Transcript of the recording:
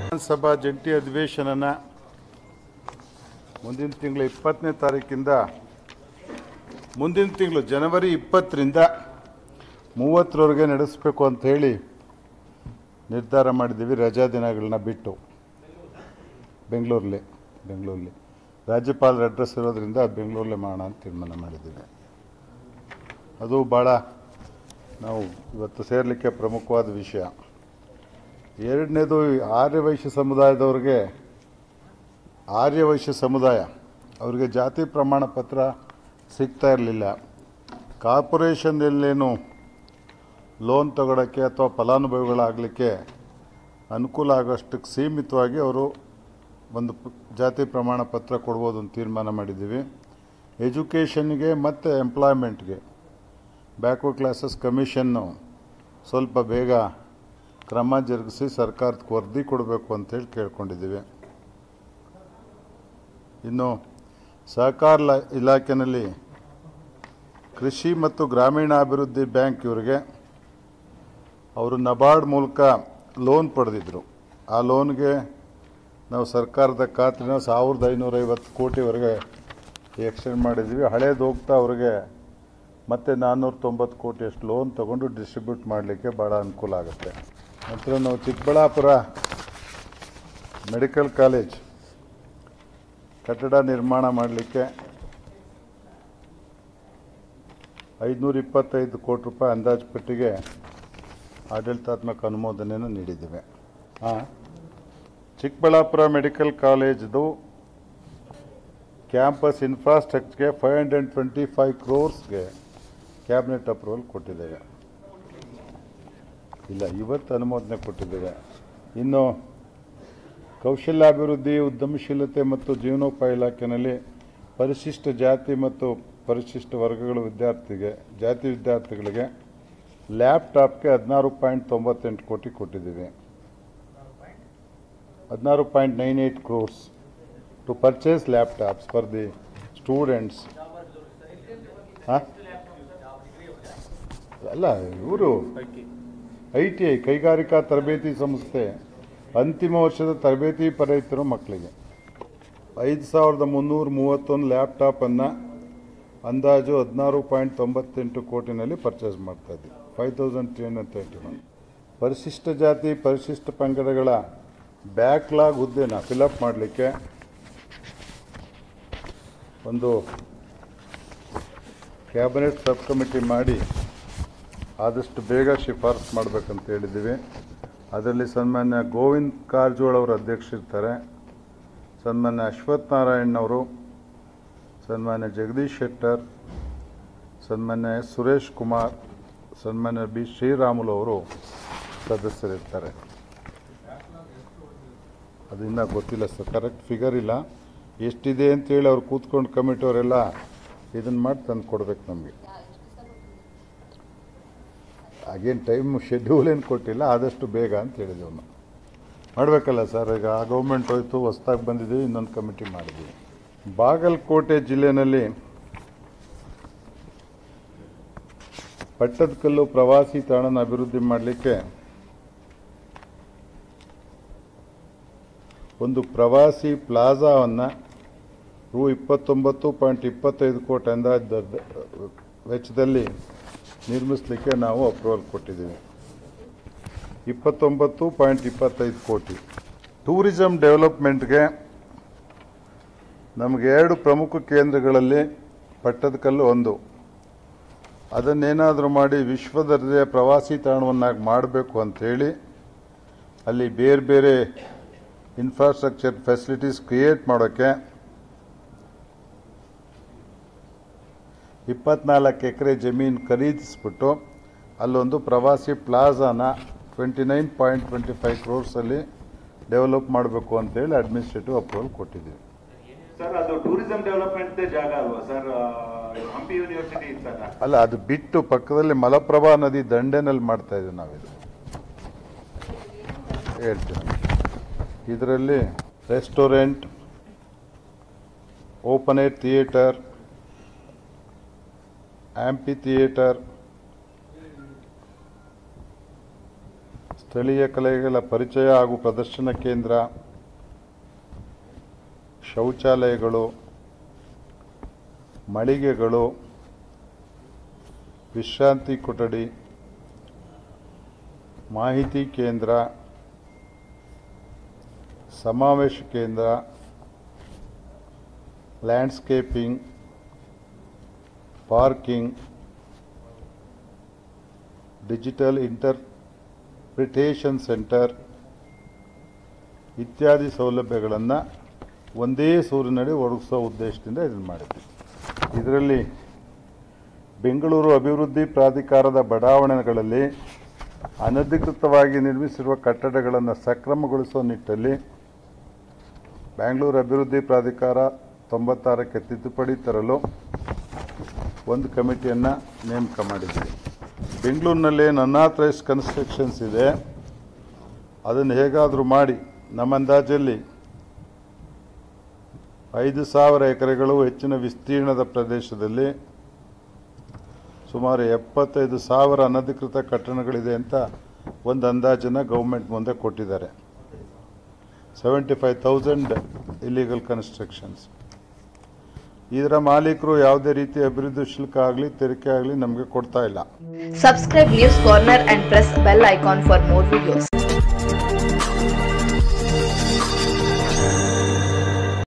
ವಿಧಾನಸಭಾ ಜಂಟಿ ಅಧಿವೇಶನನ ಮುಂದಿನ ತಿಂಗಳ ಇಪ್ಪತ್ತನೇ ತಾರೀಕಿಂದ ಮುಂದಿನ ತಿಂಗಳು ಜನವರಿ ಇಪ್ಪತ್ತರಿಂದ ಮೂವತ್ತರವರೆಗೆ ನಡೆಸಬೇಕು ಅಂತ ಹೇಳಿ ನಿರ್ಧಾರ ಮಾಡಿದ್ದೀವಿ ರಜಾ ದಿನಗಳನ್ನ ಬಿಟ್ಟು ಬೆಂಗಳೂರಲ್ಲಿ ಬೆಂಗಳೂರಲ್ಲಿ ರಾಜ್ಯಪಾಲರ ಅಡ್ರೆಸ್ ಇರೋದ್ರಿಂದ ಬೆಂಗಳೂರಲ್ಲೇ ಮಾಡೋಣ ಅಂತ ತೀರ್ಮಾನ ಮಾಡಿದ್ದೀವಿ ಅದು ಭಾಳ ನಾವು ಇವತ್ತು ಸೇರಲಿಕ್ಕೆ ಪ್ರಮುಖವಾದ ವಿಷಯ ಎರಡನೇದು ಆರ್ಯವೈಶ್ಯ ಸಮುದಾಯದವ್ರಿಗೆ ಆರ್ಯವೈಶ್ಯ ಸಮುದಾಯ ಅವರಿಗೆ ಜಾತಿ ಪ್ರಮಾಣ ಪತ್ರ ಸಿಗ್ತಾ ಇರಲಿಲ್ಲ ಕಾರ್ಪೊರೇಷನ್ನಲ್ಲೇನು ಲೋನ್ ತಗೊಳ್ಳೋಕ್ಕೆ ಅಥವಾ ಫಲಾನುಭವಿಗಳಾಗಲಿಕ್ಕೆ ಅನುಕೂಲ ಆಗೋಷ್ಟಕ್ಕೆ ಸೀಮಿತವಾಗಿ ಅವರು ಒಂದು ಪ- ಜಾತಿ ಪ್ರಮಾಣ ಪತ್ರ ಕೊಡ್ಬೋದು ಅಂತ ತೀರ್ಮಾನ ಮಾಡಿದ್ದೀವಿ ಎಜುಕೇಷನ್ಗೆ ಮತ್ತು ಎಂಪ್ಲಾಯ್ಮೆಂಟ್ಗೆ ಬ್ಯಾಕ್ವರ್ಡ್ ಕ್ಲಾಸಸ್ ಕಮಿಷನ್ನು ಸ್ವಲ್ಪ ಬೇಗ ಕ್ರಮ ಜರುಗಿಸಿ ಸರ್ಕಾರಕ್ಕೆ ವರದಿ ಕೊಡಬೇಕು ಅಂತೇಳಿ ಕೇಳ್ಕೊಂಡಿದ್ದೀವಿ ಇನ್ನು ಸಹಕಾರ ಲ- ಇಲಾಖೆಯಲ್ಲಿ ಕೃಷಿ ಮತ್ತು ಗ್ರಾಮೀಣಾಭಿವೃದ್ಧಿ ಬ್ಯಾಂಕ್ ಇವರಿಗೆ ಅವರು ನಬಾರ್ಡ್ ಮೂಲಕ ಲೋನ್ ಪಡೆದಿದ್ರು ಆ ಲೋನ್ಗೆ ನಾವು ಸರ್ಕಾರದ ಖಾತ್ರಿನ ಸಾವಿರದ ಐನೂರೈವತ್ತು ಕೋಟಿವರೆಗೆ ಎಕ್ಸ್ಟೆಂಡ್ ಮಾಡಿದ್ವಿ ಹಳೇದು ಹೋಗ್ತಾ ಅವ್ರಿಗೆ ಮತ್ತೆ ನಾನ್ನೂರ ತೊಂಬತ್ತು ಕೋಟಿಯಷ್ಟು ಲೋನ್ ತಗೊಂಡು ಡಿಸ್ಟ್ರಿಬ್ಯೂಟ್ ಮಾಡಲಿಕ್ಕೆ ಭಾಳ ಅನುಕೂಲ ಆಗುತ್ತೆ ನಂತರ ನಾವು ಚಿಕ್ಕಬಳ್ಳಾಪುರ ಮೆಡಿಕಲ್ ಕಾಲೇಜ್ ಕಟ್ಟಡ ನಿರ್ಮಾಣ ಮಾಡಲಿಕ್ಕೆ ಐದುನೂರ ಇಪ್ಪತ್ತೈದು ಕೋಟಿ ರೂಪಾಯಿ ಅಂದಾಜು ಪಟ್ಟಿಗೆ ಆಡಳಿತಾತ್ಮಕ ಅನುಮೋದನೆಯನ್ನು ನೀಡಿದ್ದೇವೆ ಹಾಂ ಚಿಕ್ಕಬಳ್ಳಾಪುರ ಮೆಡಿಕಲ್ ಕಾಲೇಜ್ದು ಕ್ಯಾಂಪಸ್ ಇನ್ಫ್ರಾಸ್ಟ್ರಕ್ಚರ್ಗೆ ಫೈವ್ ಹಂಡ್ರೆಡ್ ಟ್ವೆಂಟಿ ಫೈವ್ ಕ್ರೋರ್ಸ್ಗೆ ಕ್ಯಾಬಿನೆಟ್ ಅಪ್ರೂವಲ್ ಕೊಟ್ಟಿದ್ದೇವೆ ಇಲ್ಲ ಇವತ್ತು ಅನುಮೋದನೆ ಕೊಟ್ಟಿದ್ದೇವೆ ಇನ್ನು ಕೌಶಲ್ಯಾಭಿವೃದ್ಧಿ ಉದ್ಯಮಶೀಲತೆ ಮತ್ತು ಜೀವನೋಪಾಯ ಇಲಾಖೆಯಲ್ಲಿ ಪರಿಶಿಷ್ಟ ಜಾತಿ ಮತ್ತು ಪರಿಶಿಷ್ಟ ವರ್ಗಗಳ ವಿದ್ಯಾರ್ಥಿಗೆ ಜಾತಿ ವಿದ್ಯಾರ್ಥಿಗಳಿಗೆ ಲ್ಯಾಪ್ಟಾಪ್ಗೆ ಹದಿನಾರು ಪಾಯಿಂಟ್ ತೊಂಬತ್ತೆಂಟು ಕೋಟಿ ಕೊಟ್ಟಿದ್ದೀವಿ ಹದಿನಾರು point nine eight crores to purchase laptops for the students ಹಾಂ ಅಲ್ಲ ಇವರು ಐ ಟಿ ಐ ಕೈಗಾರಿಕಾ ತರಬೇತಿ ಸಂಸ್ಥೆ ಅಂತಿಮ ವರ್ಷದ ತರಬೇತಿ ಪಡೆಯುತ್ತಿರೋ ಮಕ್ಕಳಿಗೆ ಐದು ಸಾವಿರದ ಮುನ್ನೂರ ಮೂವತ್ತೊಂದು ಲ್ಯಾಪ್ಟಾಪನ್ನು ಅಂದಾಜು ಹದಿನಾರು ಪಾಯಿಂಟ್ ತೊಂಬತ್ತೆಂಟು ಕೋಟಿನಲ್ಲಿ ಪರ್ಚೇಸ್ ಮಾಡ್ತಾ ಇದ್ವಿ five thousand three hundred thirty one ಪರಿಶಿಷ್ಟ ಜಾತಿ ಪರಿಶಿಷ್ಟ ಪಂಗಡಗಳ ಬ್ಯಾಕ್ಲಾಗ್ ಹುದ್ದೆನ ಫಿಲಪ್ ಮಾಡಲಿಕ್ಕೆ ಒಂದು ಕ್ಯಾಬಿನೆಟ್ ಸಬ್ ಕಮಿಟಿ ಮಾಡಿ ಆದಷ್ಟು ಬೇಗ ಶಿಫಾರಸು ಮಾಡಬೇಕಂತ ಹೇಳಿದ್ದೀವಿ ಅದರಲ್ಲಿ ಸನ್ಮಾನ್ಯ ಗೋವಿಂದ್ ಕಾರಜೋಳ ಅವರು ಅಧ್ಯಕ್ಷರಿರ್ತಾರೆ ಸನ್ಮಾನ್ಯ ಅಶ್ವಥ್ ನಾರಾಯಣ್ ಅವರು ಸನ್ಮಾನ್ಯ ಜಗದೀಶ್ ಶೆಟ್ಟರ್ ಸನ್ಮಾನ್ಯ ಎಸ್ ಸುರೇಶ್ ಕುಮಾರ್ ಸನ್ಮಾನ್ಯ ಬಿ ಶ್ರೀರಾಮುಲು ಅವರು ಸದಸ್ಯರಿರ್ತಾರೆ ಅದು ಇನ್ನೂ ಗೊತ್ತಿಲ್ಲ ಸರ್ ಕರೆಕ್ಟ್ ಫಿಗರ್ ಇಲ್ಲ ಎಷ್ಟಿದೆ ಅಂತೇಳಿ ಅವ್ರು ಕೂತ್ಕೊಂಡು ಕಮಿಟಿಯವರೆಲ್ಲ ಇದನ್ನು ಮಾಡಿ ತಂದು ಕೊಡ್ಬೇಕು ನಮಗೆ ಹಾಗೇನು ಟೈಮ್ ಶೆಡ್ಯೂಲ್ ಏನು ಕೊಟ್ಟಿಲ್ಲ ಆದಷ್ಟು ಬೇಗ ಅಂತ ಹೇಳಿದೆವು ನಾವು ಮಾಡಬೇಕಲ್ಲ ಸರ್ ಈಗ ಆ ಗೌರ್ಮೆಂಟ್ ಹೋಯ್ತು ಹೊಸ್ದಾಗಿ ಬಂದಿದ್ದೀವಿ ಇನ್ನೊಂದು ಕಮಿಟಿ ಮಾಡಿದ್ದೀವಿ ಬಾಗಲಕೋಟೆ ಜಿಲ್ಲೆಯಲ್ಲಿ ಪಟ್ಟದಕಲ್ಲು ಪ್ರವಾಸಿ ತಾಣನ ಅಭಿವೃದ್ಧಿ ಮಾಡಲಿಕ್ಕೆ ಒಂದು ಪ್ರವಾಸಿ ಪ್ಲಾಜಾವನ್ನು ರು ಇಪ್ಪತ್ತೊಂಬತ್ತು ಪಾಯಿಂಟ್ ಇಪ್ಪತ್ತೈದು ಕೋಟಿ ಅಂದಾಜು ದರ- ವೆಚ್ಚದಲ್ಲಿ ನಿರ್ಮಿಸಲಿಕ್ಕೆ ನಾವು ಅಪ್ರೂವಲ್ ಕೊಟ್ಟಿದ್ದೀವಿ ಇಪ್ಪತ್ತೊಂಬತ್ತು ಪಾಯಿಂಟ್ ಇಪ್ಪತ್ತೈದು ಕೋಟಿ ಟೂರಿಸಂ ಡೆವಲಪ್ಮೆಂಟ್ಗೆ ನಮಗೆ ಎರಡು ಪ್ರಮುಖ ಕೇಂದ್ರಗಳಲ್ಲಿ ಪಟ್ಟದಕಲ್ಲು ಒಂದು ಅದನ್ನೇನಾದರೂ ಮಾಡಿ ವಿಶ್ವ ದರ್ಜೆಯ ಪ್ರವಾಸಿ ತಾಣವನ್ನಾಗಿ ಮಾಡಬೇಕು ಅಂಥೇಳಿ ಅಲ್ಲಿ ಬೇರೆ ಬೇರೆ ಇನ್ಫ್ರಾಸ್ಟ್ರಕ್ಚರ್ ಫೆಸಿಲಿಟೀಸ್ ಕ್ರಿಯೇಟ್ ಮಾಡೋಕ್ಕೆ ಇಪ್ಪತ್ನಾಲ್ಕು ಎಕರೆ ಜಮೀನು ಖರೀದಿಸ್ಬಿಟ್ಟು ಅಲ್ಲೊಂದು ಪ್ರವಾಸಿ ಪ್ಲಾಜಾನ twenty nine point twenty five ಕ್ರೋರ್ಸಲ್ಲಿ ಡೆವಲಪ್ ಮಾಡಬೇಕು ಅಂತೇಳಿ ಅಡ್ಮಿನಿಸ್ಟ್ರೇಟಿವ್ ಅಪ್ರೂವಲ್ ಕೊಟ್ಟಿದ್ದೀವಿ ಸರ್ ಅದು ಟೂರಿಸಂ ಡೆವಲಪ್ಮೆಂಟ್ ಜಾಗ ಅಲ್ವಾ ಸರ್ ಆ, ಹಂಪಿ ಯೂನಿವರ್ಸಿಟಿ ಇತ್ತಲ್ಲ ಅಲ್ಲ ಅದು ಬಿಟ್ಟು ಪಕ್ಕದಲ್ಲಿ ಮಲಪ್ರಭಾ ನದಿ ದಂಡೆನಲ್ಲಿ ಮಾಡ್ತಾ ಇದ್ದೀವಿ ನಾವಿದು ಹೇಳ್ತೀನಿ ಇದರಲ್ಲಿ restaurant open air theatre amphitheatre ಸ್ಥಳೀಯ ಕಲೆಗಳ ಪರಿಚಯ ಹಾಗೂ ಪ್ರದರ್ಶನ ಕೇಂದ್ರ ಶೌಚಾಲಯಗಳು ಮಳಿಗೆಗಳು ವಿಶ್ರಾಂತಿ ಕೊಠಡಿ ಮಾಹಿತಿ ಕೇಂದ್ರ ಸಮಾವೇಶ ಕೇಂದ್ರ landscaping parking digital interpretation centre ಇತ್ಯಾದಿ ಸೌಲಭ್ಯಗಳನ್ನು ಒಂದೇ ಸೂರಿನಡಿ ಒದಗಿಸೋ ಉದ್ದೇಶದಿಂದ ಇದನ್ನು ಮಾಡಿದ್ವಿ ಇದರಲ್ಲಿ ಬೆಂಗಳೂರು ಅಭಿವೃದ್ಧಿ ಪ್ರಾಧಿಕಾರದ ಬಡಾವಣೆಗಳಲ್ಲಿ ಅನಧಿಕೃತವಾಗಿ ನಿರ್ಮಿಸಿರುವ ಕಟ್ಟಡಗಳನ್ನು ಸಕ್ರಮಗೊಳಿಸುವ ನಿಟ್ಟಲ್ಲಿ ಬ್ಯಾಂಗ್ಳೂರು ಅಭಿವೃದ್ಧಿ ಪ್ರಾಧಿಕಾರ ತೊಂಬತ್ತಾರಕ್ಕೆ ತಿದ್ದುಪಡಿ ತರಲು ಒಂದು ಕಮಿಟಿಯನ್ನು ನೇಮಕ ಮಾಡಿದ್ವಿ ಬೆಂಗಳೂರಿನಲ್ಲಿ ಅನ್ಆಥರೈಸ್ ಕನ್ಸ್ಟ್ರಕ್ಷನ್ಸ್ ಇದೆ ಅದನ್ನು ಹೇಗಾದರೂ ಮಾಡಿ ನಮ್ಮ ಅಂದಾಜಲ್ಲಿ ಐದು ಸಾವಿರ ಎಕರೆಗಳು ಹೆಚ್ಚಿನ ವಿಸ್ತೀರ್ಣದ ಪ್ರದೇಶದಲ್ಲಿ ಸುಮಾರು ಎಪ್ಪತ್ತೈದು ಸಾವಿರ ಅನಧಿಕೃತ ಕಟ್ಟಡಗಳಿದೆ ಅಂತ ಒಂದು ಅಂದಾಜನ್ನು ಗೌರ್ಮೆಂಟ್ ಮುಂದೆ ಕೊಟ್ಟಿದ್ದಾರೆ seventy five thousand illegal constructions ಇದರ ಮಾಲೀಕರು ಯಾವುದೇ ರೀತಿ ಅಭಿವೃದ್ಧಿ ಶುಲ್ಕ ಆಗಲಿ ತೆರಿಗೆ ಆಗಲಿ ನಮಗೆ ಕೊಡ್ತಾ ಇಲ್ಲ Subscribe News Corner and press bell icon for more videos.